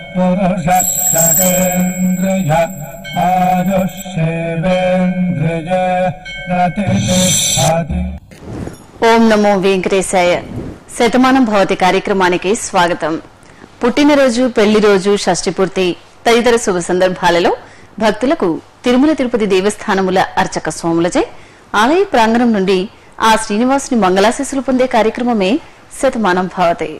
पुरुषक्षतेन्द्रिय आयुष्येवेन्द्रिय प्रतिष्ठति ఓం నమో వెంకటేశాయ శతమానం భవతి కార్యక్రమానికి స్వాగతం పుట్టినరోజు పెళ్లి రోజు షష్ఠి పూర్తి తదితర శుభ సందర్భాలలో భక్తులకు తిరుమల తిరుపతి దేవస్థానముల అర్చక స్వాములచే ఆలయ ప్రాంగణం నుండి ఆ శ్రీనివాసుని మంగళాశీస్సులు పొందే కార్యక్రమమే శతమానం భవతి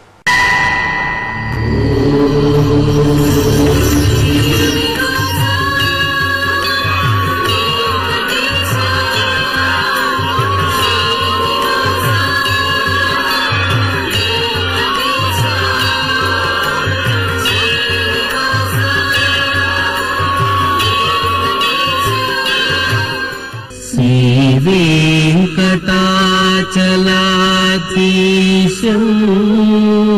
श्रीवेङ्कटाचलाधीशम्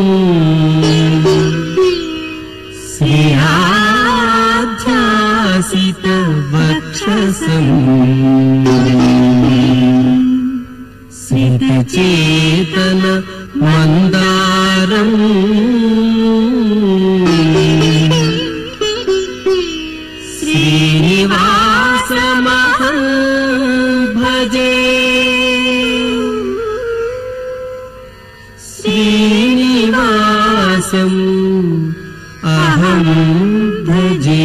श्रियाध्यासितवक्षसम् स्मितचेतन मन्दारम् श्रीनिवासमहं भजे श्रीनिवासम् अहं भजे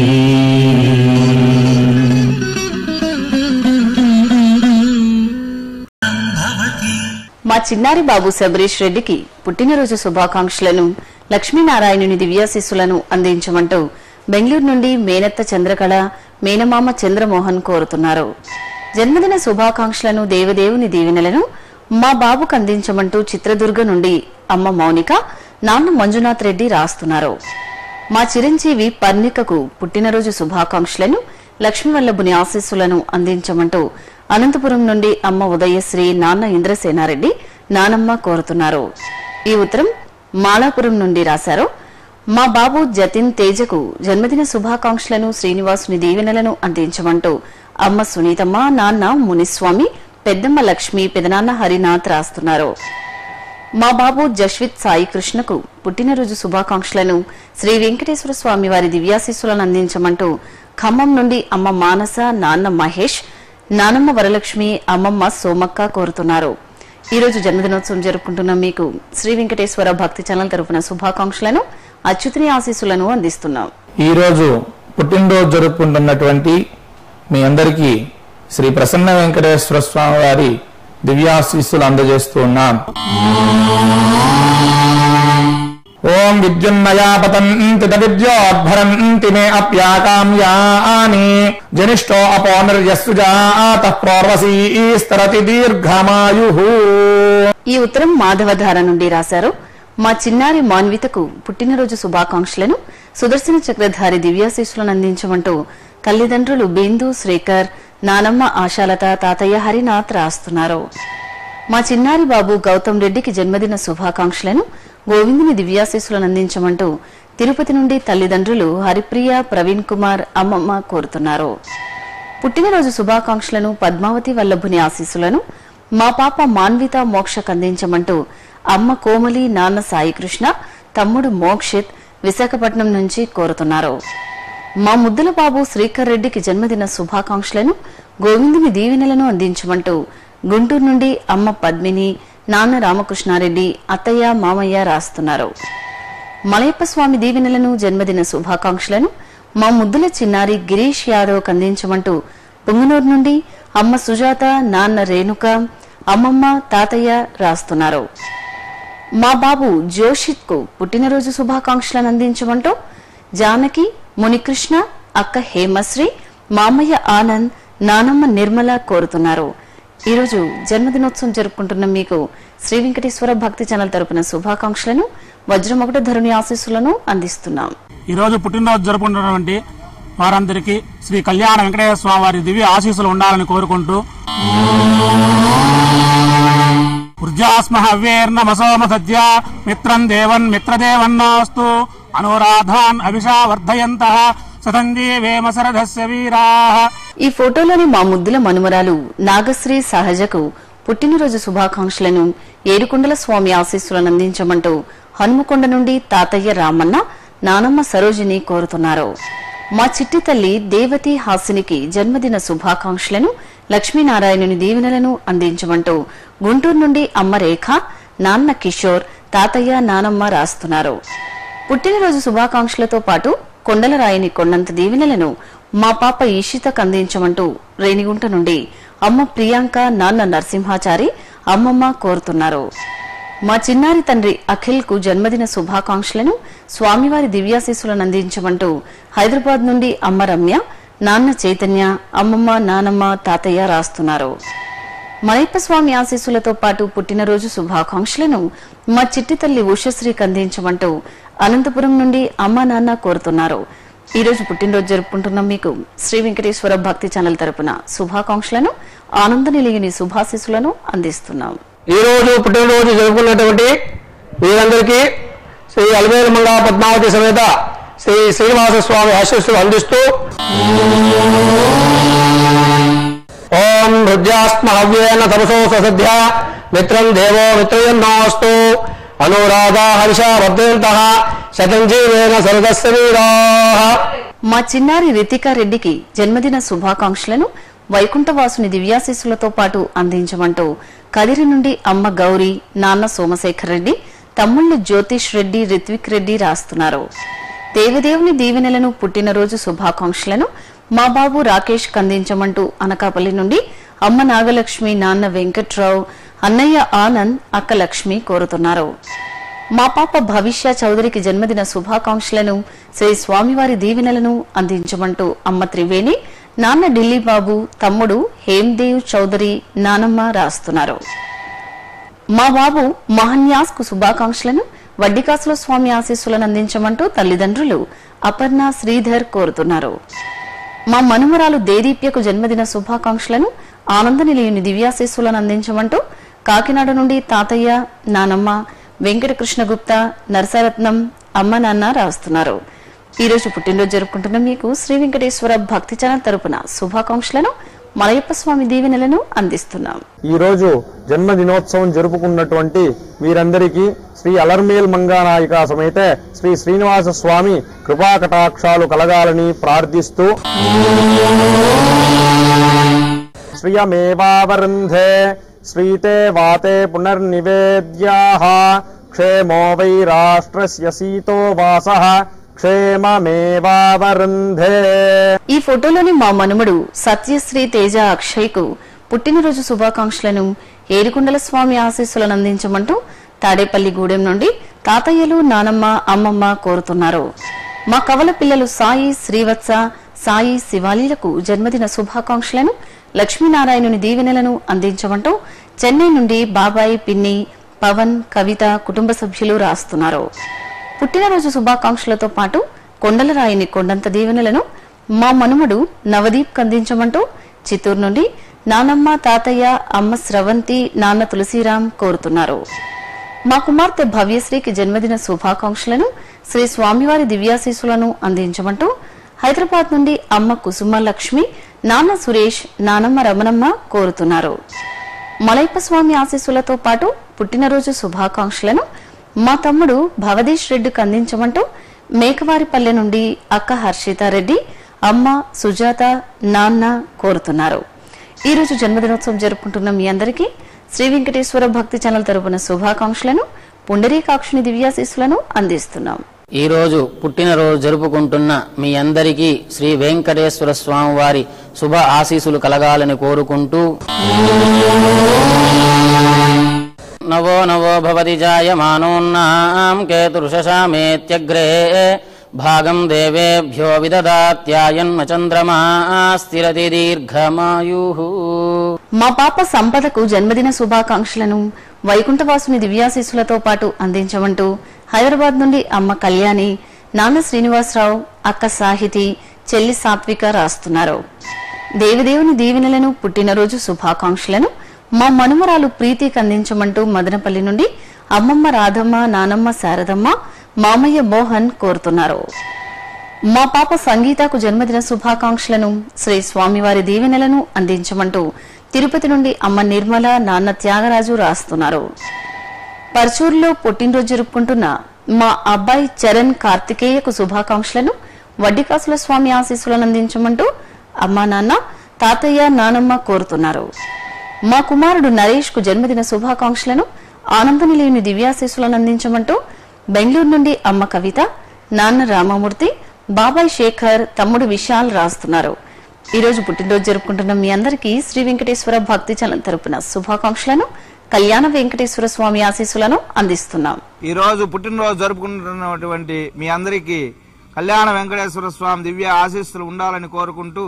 మా చిన్నారి బాబు శబరీష్ రెడ్డికి పుట్టినరోజు శుభాకాంక్షలను లక్ష్మీనారాయణుని దివ్యాశీస్సులను అందించమంటూ బెంగళూరు నుండి మేనత్త చంద్రకళ మేనమామ చంద్రమోహన్ కోరుతున్నారు జన్మదిన శుభాకాంక్షలను దేవదేవుని దీవెనలను మా బాబుకు అందించమంటూ చిత్రదుర్గ నుండి అమ్మ మౌనిక నాన్న మంజునాథ్ రెడ్డి రాస్తున్నారు మా చిరంజీవి పర్ణికకు పుట్టినరోజు శుభాకాంక్షలను లక్ష్మీవల్లభుని ఆశీస్సులను అందించమంటూ అనంతపురం నుండి అమ్మ ఉదయశ్రీ నాన్న ఇంద్రసేనారెడ్డి నానమ్మ కోరుతున్నారు ఈ ఉత్తరం మాలాపురం నుండి రాశారు మా బాబు జతిన్ తేజకు జన్మదిన శుభాకాంక్షలను శ్రీనివాసుని దీవెనలను అందించమంటూ అమ్మ సునీతమ్మ నాన్న మునిస్వామి పెద్దమ్మ లక్ష్మి పెదనాన్న హరినాథ్ రాస్తున్నారు మా బాబు జస్విత్ సాయి కృష్ణకు పుట్టినరోజు శుభాకాంక్షలను శ్రీ వెంకటేశ్వర స్వామి వారి దివ్యాశీస్సులను అందించమంటూ ఖమ్మం నుండి అమ్మ మానస నాన్న మహేష్ నానమ్మ వరలక్ష్మి అమ్మమ్మ సోమక్క కోరుతున్నారు ఈ రోజు జన్మదినోత్సవం జరుపుకుంటున్న మీకు శ్రీ వెంకటేశ్వర భక్తి ఛానల్ తరపున శుభాకాంక్షలను అచ్యుతుని ఆశీస్సులను అందిస్తున్నాం ఈరోజు పుట్టినరోజు జరుపుకుంటున్నటువంటి మీ అందరికీ శ్రీ ప్రసన్న వెంకటేశ్వర స్వామి వారి దివ్యాశీస్సులు అందజేస్తూ ఉన్నాం ఓం విద్యున్నయా పతంతి విద్యోద్భరంతి మే అప్యాకామ్యాని జనిష్టో అపో నిర్యస్సుజాత ప్రోర్వసీస్తరతి దీర్ఘమాయు ఈ ఉత్తరం మాధవధార నుండి రాశారు మా చిన్నారి మాన్వితకు పుట్టినరోజు శుభాకాంక్షలను సుదర్శన చక్రధారి దివ్యాశీస్సులను అందించమంటూ తల్లిదండ్రులు బిందు శ్రీకర్ నానమ్మ ఆశాలత తాతయ్య హరినాథ్ రాస్తున్నారు మా చిన్నారి బాబు గౌతమ్ రెడ్డికి జన్మదిన శుభాకాంక్షలను గోవిందుని దివ్యాశీస్సులను అందించమంటూ తిరుపతి నుండి తల్లిదండ్రులు హరిప్రియ ప్రవీణ్ కుమార్ అమ్మమ్మ కోరుతున్నారు పుట్టినరోజు శుభాకాంక్షలను పద్మావతి వల్లభుని ఆశీస్సులను మా పాప మాన్విత మోక్షకు అందించమంటూ అమ్మ కోమలి నాన్న సాయికృష్ణ తమ్ముడు మోక్షిత్ విశాఖపట్నం నుంచి కోరుతున్నారు మా ముద్దుల బాబు శ్రీకర్ రెడ్డికి జన్మదిన శుభాకాంక్షలను గోవిందుని దీవెనలను అందించమంటూ గుంటూరు నుండి అమ్మ పద్మిని నాన్న రామకృష్ణారెడ్డి అత్తయ్య మామయ్య రాస్తున్నారు మలయప్ప స్వామి దీవెనలను జన్మదిన శుభాకాంక్షలను మా ముద్దుల చిన్నారి గిరీష్ యాదవ్ అందించమంటూ పుంగనూరు నుండి అమ్మ సుజాత నాన్న రేణుక అమ్మమ్మ తాతయ్య రాస్తున్నారు మా బాబు జోషిత్ కు పుట్టినరోజు శుభాకాంక్షలను అందించమంటూ జానకి మునికృష్ణ అక్క హేమశ్రీ మామయ్య ఆనంద్ నానమ్మ నిర్మల కోరుతున్నారు ఈరోజు జన్మదినోత్సవం జరుపుకుంటున్న మీకు శ్రీ వెంకటేశ్వర భక్తి ఛానల్ తరపున శుభాకాంక్షలను వజ్రమొకట ధరుని ఆశీస్సులను అందిస్తున్నాం ఈ రోజు పుట్టినరోజు జరుపుకుంటున్నటువంటి వారందరికీ శ్రీ కళ్యాణ వెంకటేశ్వర స్వామి వారి దివ్య ఆశీస్సులు ఉండాలని కోరుకుంటూ ఊర్జాస్మ హవ్యేర్నమసోమ సద్య మిత్రం దేవన్ మిత్రదేవన్నాస్తు అనురాధాన్ అభిషా వర్ధయంత సతంజీవేమ శరథస్య వీరా ఈ ఫోటోలోని మా ముద్దుల మనుమరాలు నాగశ్రీ సహజకు పుట్టినరోజు శుభాకాంక్షలను ఏడుకొండల స్వామి ఆశీస్సులను అందించమంటూ హనుమకొండ నుండి తాతయ్య రామన్న నానమ్మ సరోజిని కోరుతున్నారు మా చిట్టి తల్లి దేవతి హాసినికి జన్మదిన శుభాకాంక్షలను లక్ష్మీనారాయణుని దీవెనలను అందించమంటూ గుంటూరు నుండి అమ్మ రేఖ నాన్న కిషోర్ తాతయ్య నానమ్మ రాస్తున్నారు పుట్టినరోజు శుభాకాంక్షలతో పాటు కొండలరాయిని కొండంత దీవెనలను మా పాప ఈషితకు అందించమంటూ రేణిగుంట నుండి అమ్మ ప్రియాంక నాన్న నరసింహాచారి అమ్మమ్మ కోరుతున్నారు మా చిన్నారి తండ్రి అఖిల్ కు జన్మదిన శుభాకాంక్షలను స్వామివారి దివ్యాశీస్సులను అందించమంటూ హైదరాబాద్ నుండి అమ్మ రమ్య నాన్న చైతన్య అమ్మమ్మ నానమ్మ తాతయ్య రాస్తున్నారు మలయప్ప స్వామి ఆశీస్సులతో పాటు పుట్టినరోజు శుభాకాంక్షలను మా చిట్టి తల్లి ఉషశ్రీకి అందించమంటూ అనంతపురం నుండి అమ్మ నాన్న కోరుతున్నారు ఈ రోజు పుట్టినరోజు జరుపుకుంటున్న మీకు శ్రీ వెంకటేశ్వర భక్తి ఛానల్ తరపున శుభాకాంక్షలను ఆనంద నిలిగిని శుభాశీస్సులను అందిస్తున్నాం ఈ రోజు పుట్టినరోజు జరుపుకున్నటువంటి వీరందరికీ శ్రీ అలవేలు మంగా పద్మావతి సమేత శ్రీ శ్రీనివాస స్వామి ఆశీస్సులు అందిస్తూ ఓం హృద్యాస్మ హవ్యేన తమసో ససధ్య మిత్రం దేవో మిత్రయన్నోస్తు అనురాధా హర్ష వర్ధయంత శతంజీవేన సర్గస్వ వీరాః మా చిన్నారి రితికా రెడ్డికి జన్మదిన శుభాకాంక్షలను వైకుంఠవాసుని దివ్యాశీస్సులతో పాటు అందించమంటూ కదిరి నుండి అమ్మ గౌరి నాన్న సోమశేఖర్ రెడ్డి తమ్ముళ్లు జ్యోతిష్ రెడ్డి రిత్విక్ రెడ్డి రాస్తున్నారు దేవదేవుని దీవెనలను పుట్టినరోజు శుభాకాంక్షలను మా బాబు రాకేష్ కందించమంటూ అనకాపల్లి నుండి అమ్మ నాగలక్ష్మి నాన్న వెంకట్రావు అన్నయ్య ఆనంద్ అక్క లక్ష్మి కోరుతున్నారు మా పాప భవిష్య చౌదరికి జన్మదిన శుభాకాంక్షలను శ్రీ స్వామివారి దీవెనలను అందించమంటూ అమ్మ త్రివేణి నాన్న ఢిల్లీ బాబు తమ్ముడు హేమ్దేవ్ చౌదరి నానమ్మ రాస్తున్నారు మా బాబు మహన్యాస్ కు శుభాకాంక్షలను వడ్డికాసుల స్వామి ఆశీస్సులను అందించమంటూ తల్లిదండ్రులు అపర్ణ శ్రీధర్ కోరుతున్నారు మా మనుమరాలు దేదీప్యకు జన్మదిన శుభాకాంక్షలను ఆనంద నిలయుని దివ్యాశీస్సులను అందించమంటూ కాకినాడ నుండి తాతయ్య నానమ్మ వెంకటకృష్ణ గుప్తా నరసరత్నం అమ్మ నాన్న రాస్తున్నారు ఈ రోజు పుట్టినరోజు జరుపుకుంటున్న మీకు శ్రీ వెంకటేశ్వర భక్తి ఛానల్ తరపున శుభాకాంక్షలను మలయప్ప స్వామి దీవెనలను అందిస్తున్నాం ఈ రోజు జన్మదినోత్సవం జరుపుకున్నటువంటి వీరందరికీ శ్రీ అలర్మేల్ మంగానాయిక సమేత శ్రీ శ్రీనివాస స్వామి కృపాకటాక్షాలు కలగాలని ప్రార్థిస్తూ శ్రియమేవావరుంధే శ్రీతే వాతే పునర్నివేద్యాః క్షేమో వై రాష్ట్రస్య సీతో వాసః క్షేమమేవావరుంధే ఈ ఫోటోలోని మా మనుమడు సత్యశ్రీ తేజ అక్షయ్ కు పుట్టినరోజు శుభాకాంక్షలను ఏడుకొండల స్వామి ఆశీస్సులను అందించమంటూ తాడేపల్లి గూడెం నుండి తాతయ్యలు నానమ్మ అమ్మమ్మ కోరుతున్నారు మా కవల పిల్లలు సాయి శ్రీవత్స సాయి శివాలీలకు జన్మదిన శుభాకాంక్షలను లక్ష్మీనారాయణుని దీవెనలను అందించమంటూ చెన్నై నుండి బాబాయ్ పిన్ని పవన్ కవిత కుటుంబ సభ్యులు రాస్తున్నారు పుట్టినరోజు శుభాకాంక్షలతో పాటు కొండలరాయిని కొండంత దీవెనలను మా మనుమడు నవదీప్ కందించమంటూ చిత్తూరు నుండి నానమ్మ తాతయ్య అమ్మ స్రవంతి నాన్న తులసిరాం కోరుతున్నారు మా కుమార్తె భవ్యశ్రీకి జన్మదిన శుభాకాంక్షలను శ్రీ స్వామివారి దివ్యాశీస్సులను అందించమంటూ హైదరాబాద్ నుండి అమ్మ కుసుమ లక్ష్మి నాన్న సురేష్ నానమ్మ రమణమ్మ కోరుతున్నారు మలైప్ప స్వామి ఆశీస్సులతో పాటు పుట్టినరోజు శుభాకాంక్షలను మా తమ్ముడు భవదీష్ రెడ్డికి అందించమంటూ మేకవారిపల్లె నుండి అక్క హర్షితారెడ్డి అమ్మ సుజాత నాన్న కోరుతున్నారు ఈ రోజు జన్మదినోత్సవం జరుపుకుంటున్న మీ అందరికీ శ్రీ వెంకటేశ్వర భక్తి ఛానల్ తరపున శుభాకాంక్షలను పుండరీకాక్షుని దివ్యాశీస్సులను అందిస్తున్నాం ఈ రోజు పుట్టినరోజు జరుపుకుంటున్న మీ అందరికీ శ్రీ వెంకటేశ్వర స్వామి వారి శుభ ఆశీసులు కలగాలని కోరుకుంటూ నవో నవో భవతి జాయమానోన్నాం కేతుర్షశామేత్యగ్రే భాగం దేవేభ్యో విదదాత్యాయన్మ చంద్రమా స్థిరతి దీర్ఘమాయు మా పాప సంపదకు జన్మదిన శుభాకాంక్షలను వైకుంఠవాసుని దివ్యాశీస్సులతో పాటు అందించమంటూ హైదరాబాద్ నుండి అమ్మ కళ్యాణి నాన్న శ్రీనివాసరావు అక్క సాహితి చెల్లి సాత్విక రాస్తున్నారు దేవదేవుని దీవెనలను పుట్టినరోజు శుభాకాంక్షలను మా మనుమరాలు ప్రీతికి అందించమంటూ మదనపల్లి నుండి అమ్మమ్మ రాధమ్మ నానమ్మ శారదమ్మ మామయ్య మోహన్ కోరుతున్నారు మా పాప సంగీతకు జన్మదిన శుభాకాంక్షలను శ్రీ స్వామివారి దీవెనలను అందించమంటూ తిరుపతి నుండి అమ్మ నిర్మల నాన్న త్యాగరాజు రాస్తున్నారు పర్చూరులో పుట్టినరోజు జరుపుకుంటున్న మా అబ్బాయి చరణ్ కార్తికేయకు శుభాకాంక్షలను వడ్డికాసుల స్వామి ఆశీస్సులను అందించమంటూ అమ్మా నాన్న తాతయ్య నానమ్మ కోరుతున్నారు మా కుమారుడు నరేష్ కు జన్మదిన శుభాకాంక్షలను ఆనంద నిలయని దివ్యాశీస్సులను అందించమంటూ బెంగళూరు నుండి అమ్మ కవిత నాన్న రామమూర్తి బాబాయ్ శేఖర్ తమ్ముడు విశాల్ రాస్తున్నారు ఈ రోజు పుట్టినరోజు జరుపుకుంటున్న మీ అందరికీ శ్రీ వెంకటేశ్వర భక్తి చలం తరపున శుభాకాంక్షలను కళ్యాణ వెంకటేశ్వర స్వామి ఆశీస్సులను అందిస్తున్నాం ఈ రోజు పుట్టినరోజు జరుపుకుంటున్నటువంటి మీ అందరికీ కళ్యాణ వెంకటేశ్వర స్వామి దివ్య ఆశీస్సులు ఉండాలని కోరుకుంటూ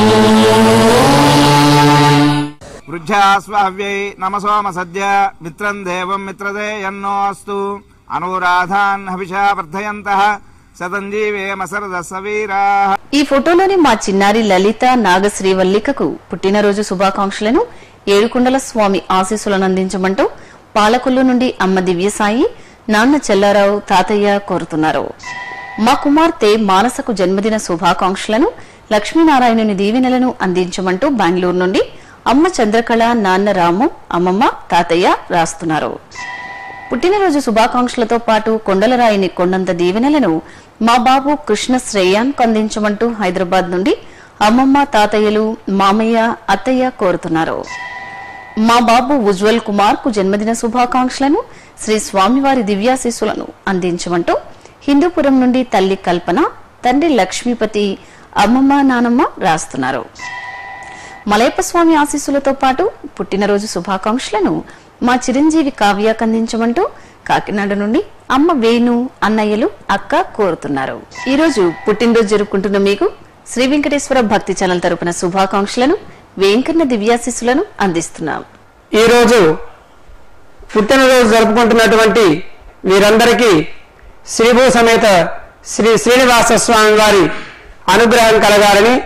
వృద్ధాస్వావ్యై నమసోమ సద్య మిత్రం దేవం మిత్రదే ఎన్నో అస్తు అనురాధాన్ హవిషా వర్ధయంత శతంజీవేమ సరద సవీరా ఈ ఫోటోలోని మా చిన్నారి లలిత నాగశ్రీవల్లికకు పుట్టినరోజు శుభాకాంక్షలను ఏడుకొండల స్వామి ఆశీస్సులను అందించమంటూ పాలకొల్లు నుండి అమ్మ దివ్యసాయి నాన్న చెల్లారావు తాతయ్య కోరుతున్నారు మా కుమార్తె మానసకు జన్మదిన శుభాకాంక్షలను లక్ష్మీనారాయణుని దీవెనలను అందించమంటూ బెంగళూరు నుండి అమ్మ చంద్రకళ నాన్న రాము అమ్మమ్మ తాతయ్య రాస్తున్నారు పుట్టినరోజు శుభాకాంక్షలతో పాటు కొండలరాయిని కొండంత దీవెనలను మా బాబు కృష్ణ శ్రేయాన్కు అందించమంటూ హైదరాబాద్ నుండి అమ్మమ్మ తాతయ్యలు మామయ్య అత్తయ్య కోరుతున్నారు మా బాబు ఉజ్వల్ కుమార్ కు జన్మదిన శుభాకాంక్షలను శ్రీ స్వామివారి దివ్యాశీస్సులను అందించమంటూ హిందూపురం నుండి తల్లి కల్పన తండ్రి లక్ష్మీపతి అమ్మమ్మ నానమ్మ రాస్తున్నారు మలయప్ప స్వామి ఆశీస్సులతో పాటు పుట్టినరోజు శుభాకాంక్షలను మా చిరంజీవి కావ్యకు అందించమంటూ కాకినాడ నుండి అమ్మ వేణు అన్నయ్యలు అక్క కోరుతున్నారు ఈ రోజు పుట్టినరోజు జరుపుకుంటున్న మీకు శ్రీ వెంకటేశ్వర భక్తి ఛానల్ తరపున శుభాకాంక్షలను వేంకన్న దివ్యాశీస్సులను అందిస్తున్నాం ఈ రోజు పుట్టినరోజు జరుపుకుంటున్నటువంటి వీరందరికీ శ్రీభూ సమేత శ్రీ శ్రీనివాస స్వామి వారి అనుగ్రహం కలగాలని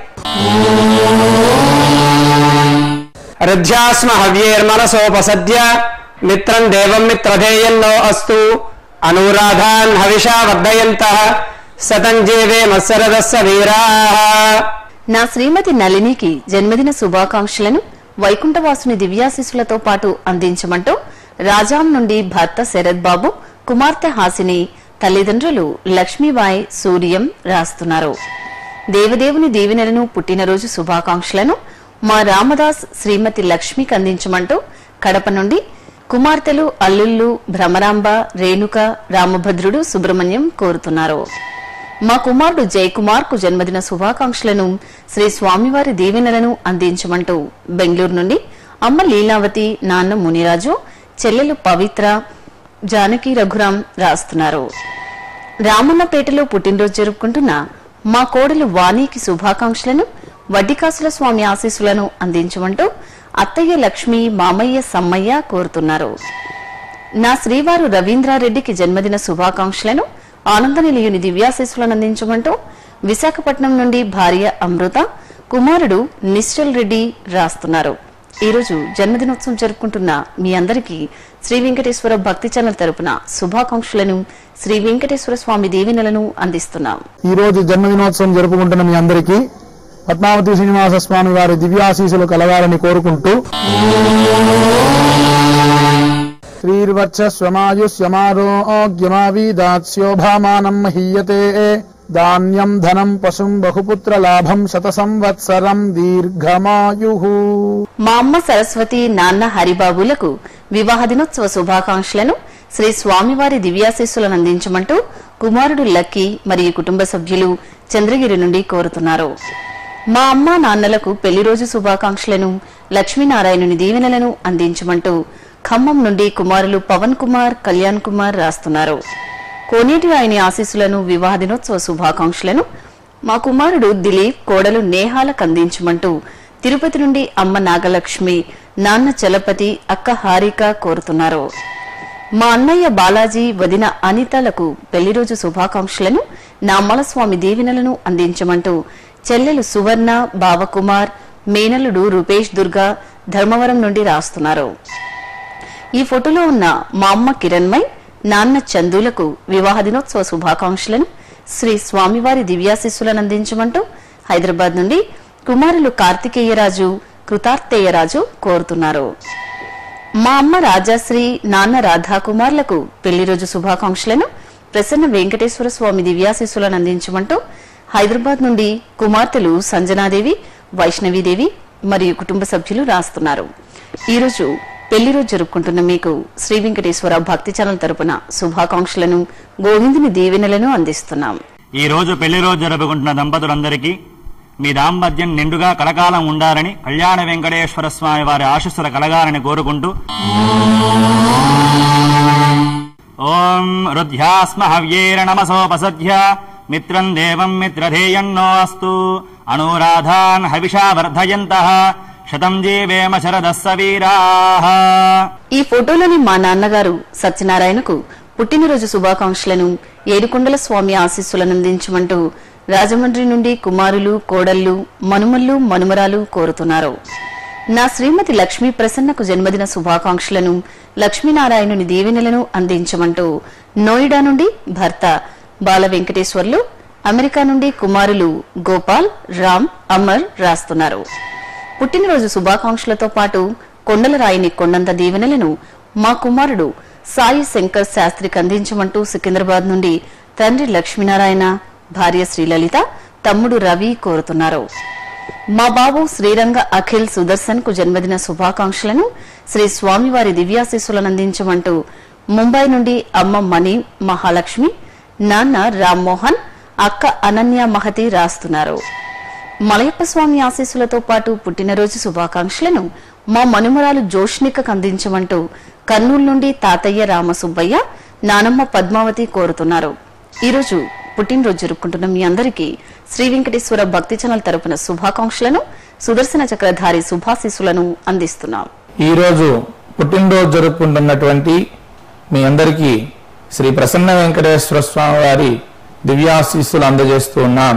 రథ్యాస్మ హవ్యేర్మనసోపసద్య మిత్రం దేవం మిత్రధేయన్నో అస్తు అనురాధాన్ హవిషా వర్ధయంత శతంజీవే మత్సరదస్స వీరా నా శ్రీమతి నళినికి జన్మదిన శుభాకాంక్షలను వైకుంఠవాసుని దివ్యాశీస్సులతో పాటు అందించమంటూ రాజాం నుండి భర్త శరత్ బాబు కుమార్తె హాసిని తల్లిదండ్రులు లక్ష్మీబాయి సూర్యం రాస్తున్నారు దేవదేవుని దీవెనలను పుట్టినరోజు శుభాకాంక్షలను మా రామదాస్ శ్రీమతి లక్ష్మికి అందించమంటూ కడప నుండి కుమార్తెలు అల్లుళ్ళు భ్రమరాంబ రేణుక రామభద్రుడు సుబ్రహ్మణ్యం కోరుతున్నారు మా కుమారుడు జయకుమార్ కు జన్మదిన శుభాకాంక్షలను శ్రీ స్వామివారి దీవెనలను అందించమంటూ బెంగళూరు నుండి అమ్మ లీలావతి నాన్న మునిరాజు చెల్లెలు పవిత్ర జానకి రఘురాం రాస్తున్నారు రామన్నపేటలో పుట్టినరోజు జరుపుకుంటున్న మా కోడలు వాణికి శుభాకాంక్షలను వడ్డికాసుల స్వామి ఆశీస్సులను అందించమంటూ అత్తయ్య లక్ష్మి మామయ్య సమ్మయ్య కోరుతున్నారు నా శ్రీవారు రవీంద్రారెడ్డికి జన్మదిన శుభాకాంక్షలను ఆనందనిలయుని దివ్యాశీస్సులను అందించమంటూ విశాఖపట్నం నుండి భార్య అమృత కుమారుడు నిశ్చల్ రెడ్డి రాస్తున్నారు ఈ రోజు జన్మదినోత్సవం జరుపుకుంటున్న మీ అందరికీ శ్రీ వెంకటేశ్వర భక్తి ఛానల్ తరపున శుభాకాంక్షలను శ్రీ వెంకటేశ్వర స్వామి దీవెనలను అందిస్తున్నాం ఈ రోజు జన్మదినోత్సవం జరుపుకుంటున్న మీ అందరికీ పద్మావతి శ్రీనివాస స్వామి వారి దివ్యాశీసులు కలగాలని కోరుకుంటూ శ్రీర్వచ్చస్వమాయుష్యమారోగ్యమావీదాస్యోభామానం మహీయతే ధాన్యం ధనం పశుం బహుపుత్ర లాభం శత సంవత్సరం దీర్ఘమాయు మా అమ్మ సరస్వతి నాన్న హరిబాబులకు వివాహ దినోత్సవ శుభాకాంక్షలను శ్రీ స్వామివారి దివ్యాశీస్సులను అందించమంటూ కుమారుడు లక్కీ మరియు కుటుంబ సభ్యులు చంద్రగిరి నుండి కోరుతున్నారు మా అమ్మ నాన్నలకు పెళ్లి రోజు శుభాకాంక్షలను లక్ష్మీనారాయణుని దీవెనలను అందించమంటూ ఖమ్మం నుండి కుమారులు పవన్ కుమార్ కళ్యాణ్ కుమార్ రాస్తున్నారు కోనేటి రాయని ఆశీస్సులను వివాహ దినోత్సవ శుభాకాంక్షలను మా కుమారుడు దిలీప్ కోడలు నేహాలకు అందించమంటూ తిరుపతి నుండి అమ్మ నాగలక్ష్మి నాన్న చలపతి అక్క హారిక కోరుతున్నారు మా అన్నయ్య బాలాజీ వదిన అనితలకు పెళ్లి రోజు శుభాకాంక్షలను నామల స్వామి దీవెనలను అందించమంటూ చెల్లెలు సువర్ణ బావకుమార్ మేనలుడు రూపేష్ దుర్గా ధర్మవరం నుండి రాస్తున్నారు ఈ ఫోటోలో ఉన్న మా అమ్మ కిరణ్మయ్ నాన్న చందులకు వివాహ దినోత్సవ శుభాకాంక్షలను శ్రీ స్వామివారి దివ్యాశిస్సులను అందించమంటూ హైదరాబాద్ నుండి కుమారులు కార్తికేయరాజు కృతార్థేయరాజు కోరుతున్నారు మా అమ్మ రాజాశ్రీ నాన్న రాధాకుమార్లకు పెళ్లి రోజు శుభాకాంక్షలను ప్రసన్న వెంకటేశ్వర స్వామి దివ్యాశీస్సులను అందించమంటూ హైదరాబాద్ నుండి కుమార్తెలు సంజనాదేవి వైష్ణవీదేవి మరియు కుటుంబ సభ్యులు రాస్తున్నారు ఈరోజు పెళ్లి రోజు జరుపుకుంటున్న మీకు శ్రీ వెంకటేశ్వర భక్తి ఛానల్ తరపున శుభాకాంక్షలను గోవిందుని దీవెనలను అందిస్తున్నాం ఈ రోజు పెళ్లి రోజు జరుపుకుంటున్న దంపతులందరికీ మీ దాంపత్యం నిండుగా కలకాలం ఉండాలని కళ్యాణ వెంకటేశ్వర స్వామి వారి ఆశస్సులు కలగాలని కోరుకుంటూ ఓం రుధ్యాస్మ హవ్యేర నమసోపసధ్య మిత్రం దేవం మిత్రధేయన్నో అస్తు అనురాధాన్ హవిషా వర్ధయంత శతం జీవేమ శరదస్స వీరాః ఈ ఫోటోలోని మా నాన్నగారు సత్యనారాయణకు పుట్టినరోజు శుభాకాంక్షలను ఏడుకొండల స్వామి ఆశీస్సులను అందించమంటూ రాజమండ్రి నుండి కుమారులు కోడళ్లు మనుమల్లు మనుమరాలు కోరుతున్నారు నా శ్రీమతి లక్ష్మీ ప్రసన్నకు జన్మదిన శుభాకాంక్షలను లక్ష్మీనారాయణుని దీవెనలను అందించమంటూ నోయిడా నుండి భర్త బాల వెంకటేశ్వర్లు అమెరికా నుండి కుమారులు గోపాల్ రామ్ అమర్ రాస్తున్నారు పుట్టినరోజు శుభాకాంక్షలతో పాటు కొండల రాయిని కొండంత దీవెనలను మా కుమారుడు సాయి శంకర్ శాస్త్రికి అందించమంటూ సికింద్రాబాద్ నుండి తండ్రి లక్ష్మీనారాయణ భార్య శ్రీలలిత తమ్ముడు రవి కోరుతున్నారు మా బాబు శ్రీరంగ అఖిల్ సుదర్శన్ కు జన్మదిన శుభాకాంక్షలను శ్రీ స్వామివారి దివ్యాశీస్సులను అందించమంటూ ముంబై నుండి అమ్మ మణి మహాలక్ష్మి నాన్న రామ్మోహన్ అక్క అనన్య మహతి రాస్తున్నారు మలయప్ప స్వామి ఆశీస్సులతో పాటు పుట్టినరోజు శుభాకాంక్షలను మా మనుమరాలు జోష్నికకు అందించమంటూ కర్నూలు నుండి తాతయ్య రామసుబ్బయ్య నానమ్మ పద్మావతి కోరుతున్నారు ఈరోజు పుట్టినరోజు జరుపుకుంటున్న మీ అందరికీ శ్రీ వెంకటేశ్వర భక్తి ఛానల్ తరపున శుభాకాంక్షలను సుదర్శన చక్రధారి శుభాశీస్సులను అందిస్తున్నాం ఈ రోజు పుట్టినరోజు జరుపుకుంటున్నటువంటి మీ అందరికీ శ్రీ ప్రసన్న వెంకటేశ్వర స్వామి వారి దివ్యాశీస్సులు అందజేస్తూ ఉన్నాం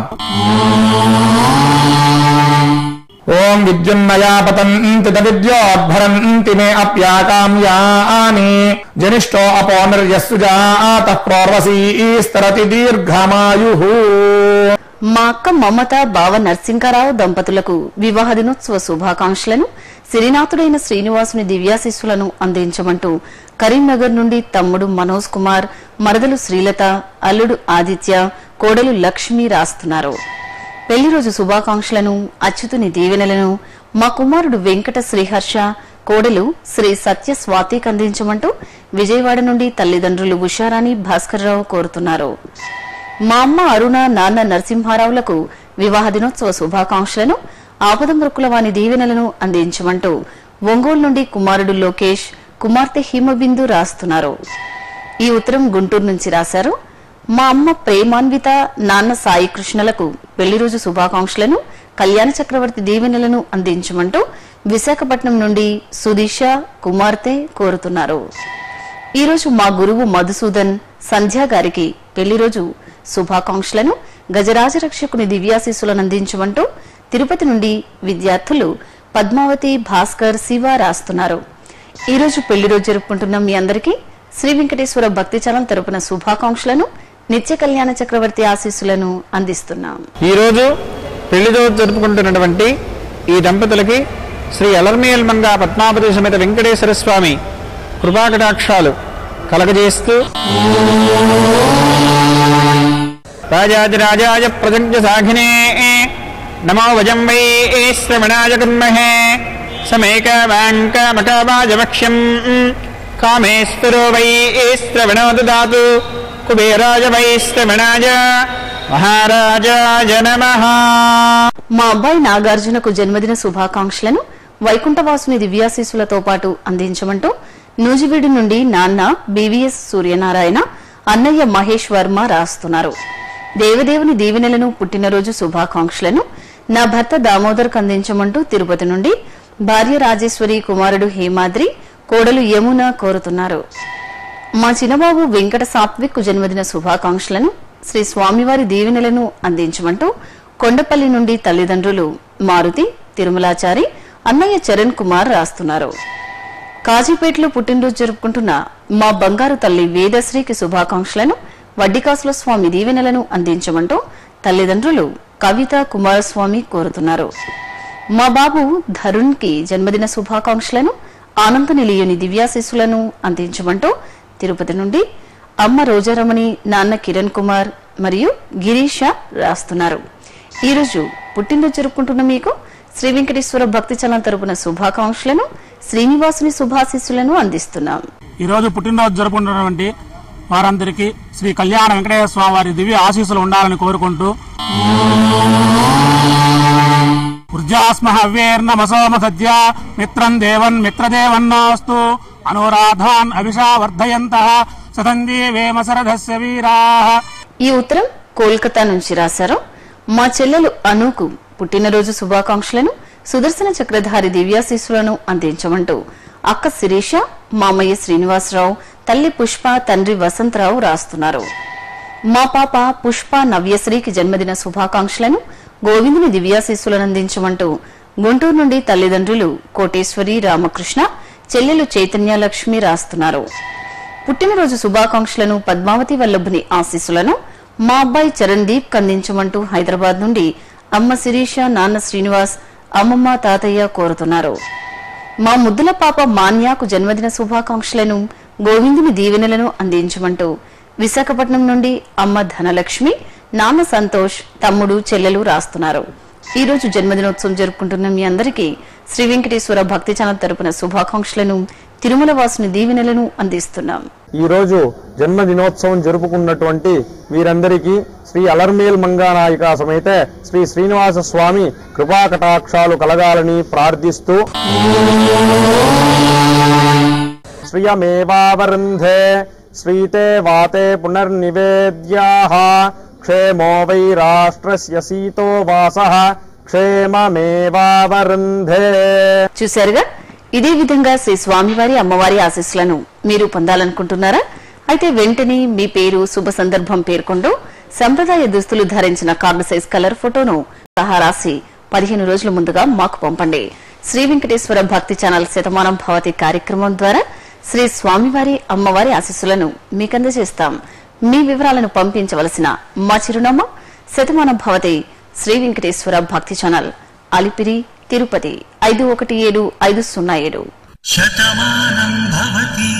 ఓం విద్యున్నయా పతంతి విద్యోద్భరంతి మే అప్యాకామ్యాని జనిష్టో అపోనర్యస్సు జాత ప్రోర్వసీస్తరతి దీర్ఘమాయు మా అక్క మమత బావ నరసింహారావు దంపతులకు వివాహ దినోత్సవ శుభాకాంక్షలను సిరినాథుడైన శ్రీనివాసుని దివ్యాశిస్సులను అందించమంటూ కరీంనగర్ నుండి తమ్ముడు మనోజ్ కుమార్ మరదలు శ్రీలత అల్లుడు ఆదిత్య కోడలు లక్ష్మి రాస్తున్నారు పెళ్లి రోజు శుభాకాంక్షలను అచ్యుతుని దీవెనలను మా కుమారుడు వెంకట శ్రీహర్ష కోడలు శ్రీ సత్య స్వాతికి అందించమంటూ విజయవాడ నుండి తల్లిదండ్రులు ఉషారాణి భాస్కర్రావు కోరుతున్నారు మా అమ్మ అరుణ నాన్న నరసింహారావులకు వివాహ దినోత్సవ శుభాకాంక్షలను ఆపదమృక్కుల వాని దీవెనలను అందించమంటూ ఒంగోలు నుండి కుమారుడు లోకేష్ కుమార్తె హిమబిందు రాస్తున్నారు ఈ ఉత్తరం గుంటూరు నుంచి రాశారు మా అమ్మ ప్రేమాన్విత నాన్న సాయి కృష్ణలకు పెళ్లి రోజు శుభాకాంక్షలను కళ్యాణ చక్రవర్తి దీవెనలను అందించమంటూ విశాఖపట్నం నుండి సుదీష కుమార్తె కోరుతున్నారు ఈ రోజు మా గురువు మధుసూదన్ సంధ్యా గారికి పెళ్లి రోజు శుభాకాంక్షలను గజరాజ రక్షకుని దివ్యాశీస్సులను అందించమంటూ తిరుపతి నుండి విద్యార్థులు పద్మావతి భాస్కర్ శివ రాస్తున్నారు ఈ రోజు పెళ్లి రోజు జరుపుకుంటున్న మీ అందరికీ శ్రీ వెంకటేశ్వర భక్తి ఛానల్ తరపున శుభాకాంక్షలను నిత్య కళ్యాణ చక్రవర్తి ఆశీస్సులను అందిస్తున్నాం ఈ రోజు పెళ్లి రోజు జరుపుకుంటున్నటువంటి ఈ దంపతులకి శ్రీ అలర్మేల్ మంగా పద్మావతి సమేత వెంకటేశ్వర స్వామి కృపాకటాక్షాలు కలగజేస్తూ రాజాదిరాజాయ ప్రజంజ సాఘినే నమో వజం వై శ్రవణాయ కుర్మహే సమేకవాంకమకవాజమక్ష్యం కామేశ్వరో వై శ్రవణో దదాతు కుబేరాజ వై శ్రవణాయ మహారాజాయ నమః మా అబ్బాయి నాగార్జునకు జన్మదిన శుభాకాంక్షలను వైకుంఠవాసుని దివ్యాశీసులతో పాటు అందించమంటూ నూజివీడు నుండి నాన్న బీవీఎస్ సూర్యనారాయణ అన్నయ్య మహేష్ వర్మ రాస్తున్నారు దేవదేవుని దీవెనలను పుట్టినరోజు శుభాకాంక్షలను నా భర్త దామోదర్కు అందించమంటూ తిరుపతి నుండి భార్య రాజేశ్వరి కుమారుడు హేమాద్రి కోడలు యమున కోరుతున్నారు మా చిన్నబాబు వెంకట సాత్విక్ జన్మదిన శుభాకాంక్షలను శ్రీ స్వామివారి దీవెనలను అందించమంటూ కొండపల్లి నుండి తల్లిదండ్రులు మారుతి తిరుమలాచారి అన్నయ్య చరణ్ కుమార్ రాస్తున్నారు కాజీపేటలో పుట్టినరోజు జరుపుకుంటున్న మా బంగారు తల్లి వేదశ్రీకి శుభాకాంక్షలను వడ్డికాసుల స్వామి దీవెనలను అందించమంటూ తల్లిదండ్రులు కవిత కుమారస్వామి కోరుతున్నారు మా బాబు ధరుణ్ కి జన్మదిన శుభాకాంక్షలను ఆనంద నిలయుని దివ్యాశీస్సులను అందించమంటూ తిరుపతి నుండి అమ్మ రోజారమణి నాన్న కిరణ్ కుమార్ మరియు గిరీష రాస్తున్నారు ఈరోజు పుట్టినరోజు జరుపుకుంటున్న మీకు శ్రీ వెంకటేశ్వర భక్తి చలం తరపున శుభాకాంక్షలను శ్రీనివాసుని శుభాశీస్సులను అందిస్తున్నాం ఈ రోజు పుట్టినరోజు జరుపుకుంటున్నటువంటి వారందరికీ శ్రీ కళ్యాణ వెంకటేశ్వర స్వామి వారి దివ్య ఆశీస్సులు ఉండాలని కోరుకుంటూ ఊర్జాస్మ హవ్యేర్నమసోమ సద్య మిత్రం దేవన్ మిత్రదేవన్నాస్తు అనురాధాన్ అభిషా వర్ధయంత సతంజీవేమ సరథస్య వీరా ఈ ఉత్తరం కోల్కతా నుంచి రాశారు మా చెల్లెలు అనూకు పుట్టినరోజు శుభాకాంక్షలను సుదర్శన చక్రధారి దివ్యాశీస్సులను అందించమంటూ అక్క శిరీష మామయ్య శ్రీనివాసరావు తల్లి పుష్ప తండ్రి వసంతరావు రాస్తున్నారు మా పాప పుష్ప నవ్యశ్రీకి జన్మదిన శుభాకాంక్షలను గోవిందుని దివ్యాశీస్సులను అందించమంటూ గుంటూరు నుండి తల్లిదండ్రులు కోటేశ్వరి రామకృష్ణ చెల్లెలు చైతన్య లక్ష్మి రాస్తున్నారు పుట్టినరోజు శుభాకాంక్షలను పద్మావతి వల్లభుని ఆశీస్సులను మా అబ్బాయి చరణ్ దీప్ అందించమంటూ హైదరాబాద్ నుండి అమ్మ శిరీష నాన్న శ్రీనివాస్ అమ్మమ్మ తాతయ్య కోరుతున్నారు మా ముద్దుల పాప మాన్యాకు జన్మదిన శుభాకాంక్షలను గోవిందుని దీవెనలను అందించమంటూ విశాఖపట్నం నుండి అమ్మ ధనలక్ష్మి నాన్న సంతోష్ తమ్ముడు చెల్లెలు రాస్తున్నారు ఈ రోజు జన్మదినోత్సవం జరుపుకుంటున్న మీ అందరికీ శ్రీ వెంకటేశ్వర భక్తి ఛానల్ తరపున శుభాకాంక్షలను తిరుమల వాసుని దీవెనలను అందిస్తున్నాం ఈ రోజు జన్మదినోత్సవం జరుపుకున్నటువంటి వీరందరికీ శ్రీ అలర్మేల్ మంగానాయిక సమేత శ్రీ శ్రీనివాస స్వామి కృపాకటాక్షాలు కలగాలని ప్రార్థిస్తూ శ్రియమేవావరుంధే శ్రీతే వాతే పునర్నివేద్యాః క్షేమో వై రాష్ట్రస్య సీతో వాసః క్షేమమేవావరుంధే చూశారుగా ఇదే విధంగా శ్రీ స్వామివారి అమ్మవారి ఆశీస్సులను మీరు పొందాలనుకుంటున్నారా అయితే వెంటనే మీ పేరు శుభ సందర్భం పేర్కొంటూ సంప్రదాయ దుస్తులు ధరించిన కార్డు సైజ్ కలర్ ఫోటోను సహా రాసి పదిహేను రోజుల ముందుగా మాకు పంపండి శ్రీ వెంకటేశ్వర భక్తి ఛానల్ శతమానం భవతి కార్యక్రమం ద్వారా శ్రీ స్వామివారి అమ్మవారి ఆశీస్సులను మీకు అందజేస్తాం మీ వివరాలను పంపించవలసిన మా చిరునామా శతమానం భవతి శ్రీ వెంకటేశ్వర భక్తి ఛానల్ అలిపిరి తిరుపతి ఐదు ఒకటి ఏడు ఐదు సున్నా ఏడు శతమానం భవతి